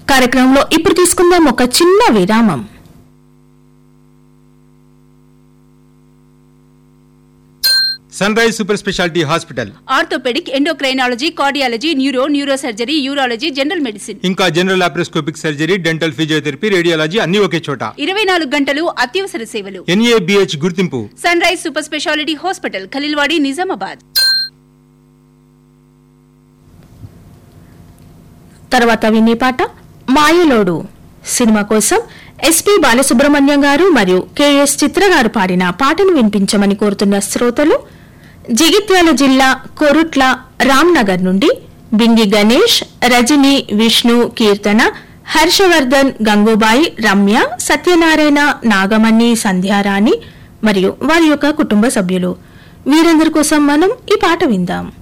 కార్యక్రమంలో ఇప్పుడు తీసుకుందాం ఒక చిన్న విరామం sunrise super speciality hospital orthopaedic endocrinology cardiology neuro neurosurgery urology general medicine ఇంకా general laparoscopic surgery dental physiotherapy radiology అన్ని ఒకే చోట ఇరవై నాలుగు గంటలు అత్యవసర సేవలు ఎన్ఏబిహెచ్ గుర్తింపు sunrise super speciality hospital Khaleelwadi Nizamabad తర్వాత వినే పాట మాయలోడు సినిమా కోసం ఎస్పి బాలసుబ్రహ్మణ్యం గారు మరియు కెఎస్ చిత్ర గారు పాడిన పాటను వినిపించమని కోరుతున్న శ్రోతలు జగిత్యాల జిల్లా కొరుట్ల రామ్నగర్ నుండి బింగి గణేష్ రజని విష్ణు కీర్తన హర్షవర్ధన్ గంగూబాయి రమ్య సత్యనారాయణ నాగమణి సంధ్యారాణి మరియు వారి యొక్క కుటుంబ సభ్యులు వీరందరి కోసం మనం ఈ పాట విందాం